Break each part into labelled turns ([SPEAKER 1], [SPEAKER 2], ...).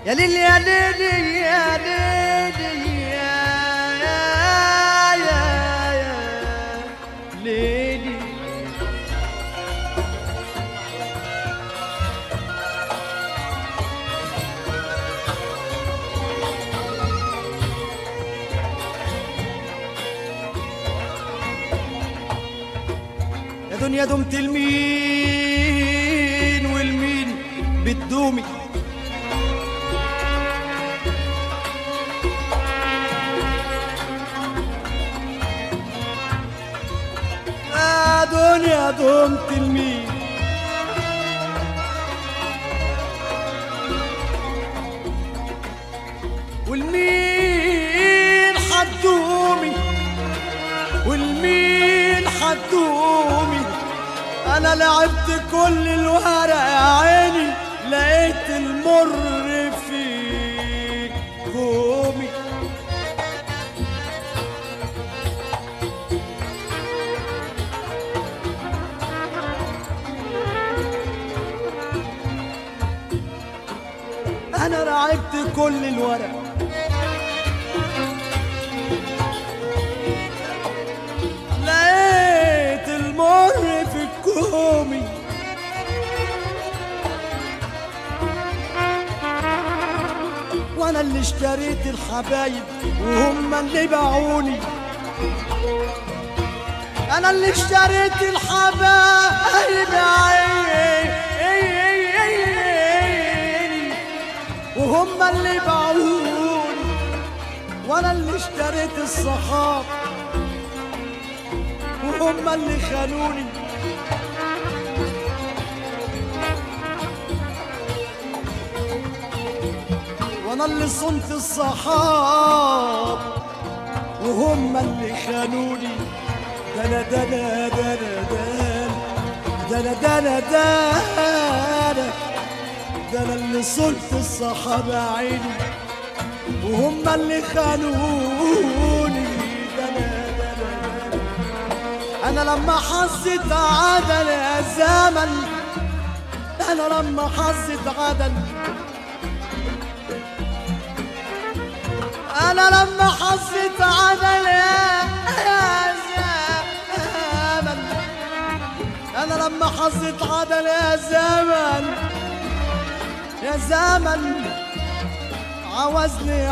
[SPEAKER 1] يا ليل يا ليل يا ليل يا يا يا يا ليلي يا دنيا دمت المين والمين بتدومي يا دنيا دمت المين والمين حدومي والمين حدومي انا لعبت كل الورق يا عيني لقيت المر في كومي انا لعبت كل الورق لقيت المر في الكومي وانا اللي اشتريت الحبايب وهم اللي باعوني انا اللي اشتريت الحبايب يا عيني وهم اللي باعوني وانا اللي اشتريت الصحاب وهم اللي خانوني وانا اللي صنت الصحاب وهم اللي خانوني دنا دنا دنا دنا دنا دنا دنا دنا اللي صنت الصحاب يا عيني وهم اللي خانوني دنا دنا دنا انا لما حسيت عدل يا زمن انا لما حسيت عدل انا لما حسيت عدل يا يا زمن انا لما حسيت عدل يا زمن يا زمن عوزني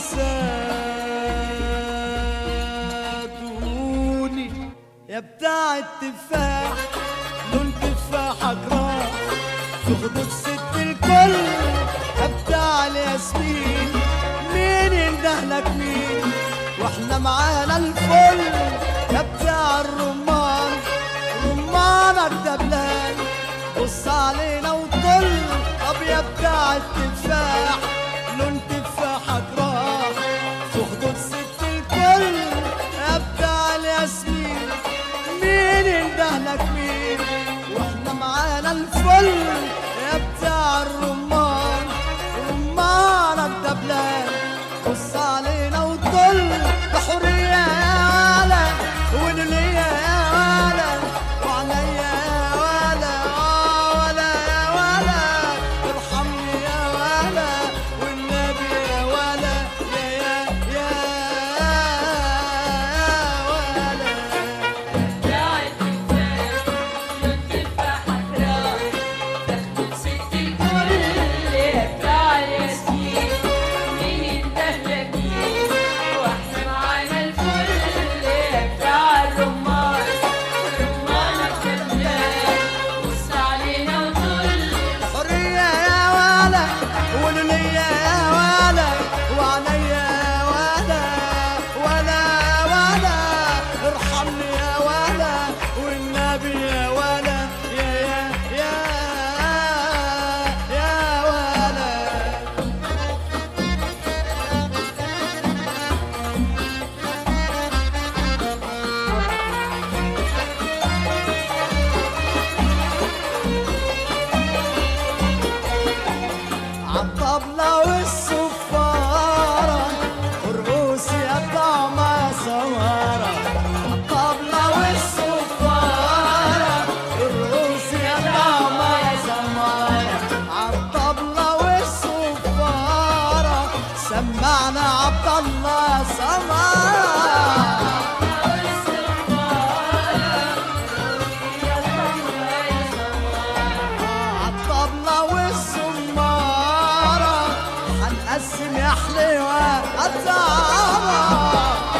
[SPEAKER 1] حسدوني يا بتاع التفاح لون تفاحك راح في خدود ست الكل يا بتاع الياسمين مين يندهلك مين واحنا معانا الفل يا بتاع الرمان رمانك دبلان بص علينا وطل طب يا بتاع التفاح لون تفاحك راح في خدود ست الكل يا بتاع الياسمين مين يندهلك مين واحنا معانا الفل يا بتاع الرمان رمانك دبلان بص علينا وطل بحرية يا ولا ونلية يا ولا وعليا يا ولا آه ولا يا ولا ارحمني يا ولا والنبي يا ولا يا يا يا ولا
[SPEAKER 2] ست الكل بتاع الياسمين مين
[SPEAKER 1] تعبان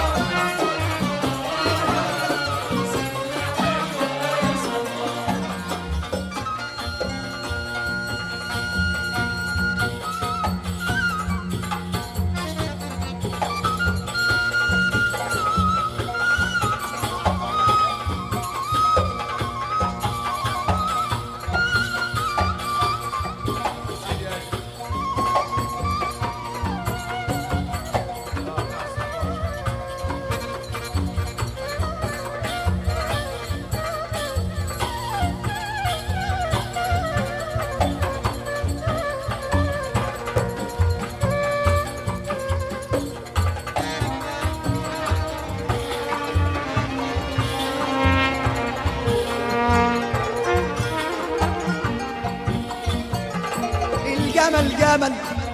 [SPEAKER 1] الجمل جمل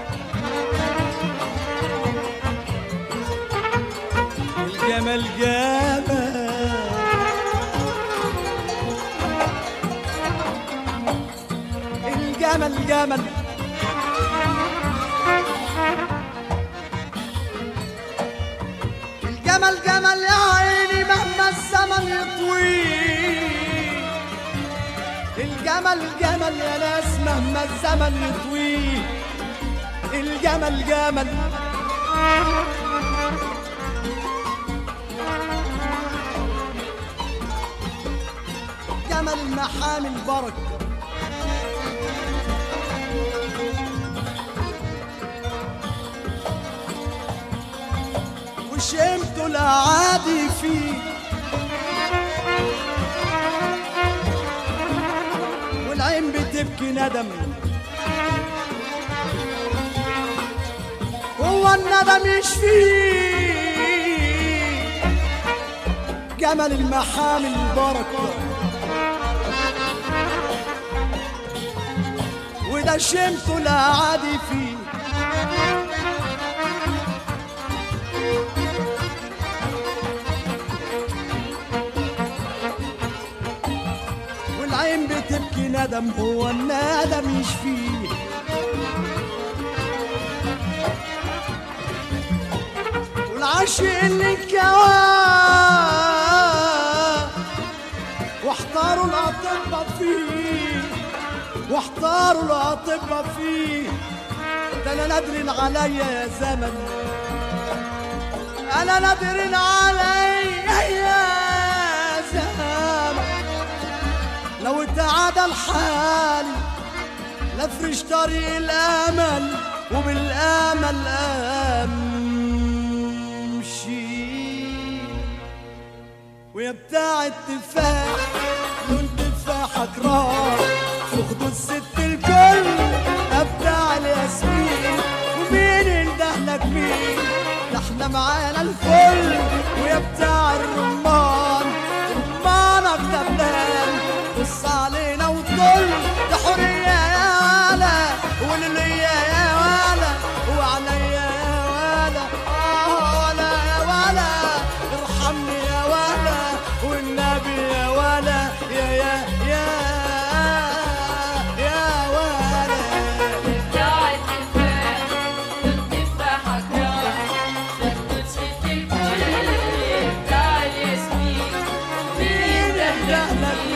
[SPEAKER 1] الجمل جمل الجمل جمل الجمل جمل يا عيني مهما الزمن يطويل الجمل جمل يا ناس مهما الزمن يطويل الجمل جمل جمل المحامي البركة وشمته الأعادي فيه والعين بتبكي ندم هو الندم يشفيه جمل المحامي البركة وده شمته لا عادي فيه والعين بتبكي ندم هو الندم يشفيه والعاشق اللي انكواه واحتاروا الاطباء فيه واحتاروا الاطباء فيه ده انا نادر عليا يا زمن انا نادر عليا يا زمن لو تعادل حالي لافرش طريق الامل وبالامل امشي ويا بتاع التفاح لون تفاحك راح في خدود ست الكل ابدع الياسمين ومين اندهلك مين ده احنا معانا الفل ويا بتاع الرمان رمانك دبلان بص علينا وطل ده حرية يا ولا وللية يا ولا وعليا يا ولا اه ولا يا ولا ارحمني يا ولا والنبي يا ولا يا يا يا يا ولا
[SPEAKER 2] بتاع التفاح والتفاحة راح خدت ست الكل بتاع الياسمين مين
[SPEAKER 1] دهلك
[SPEAKER 2] دهلك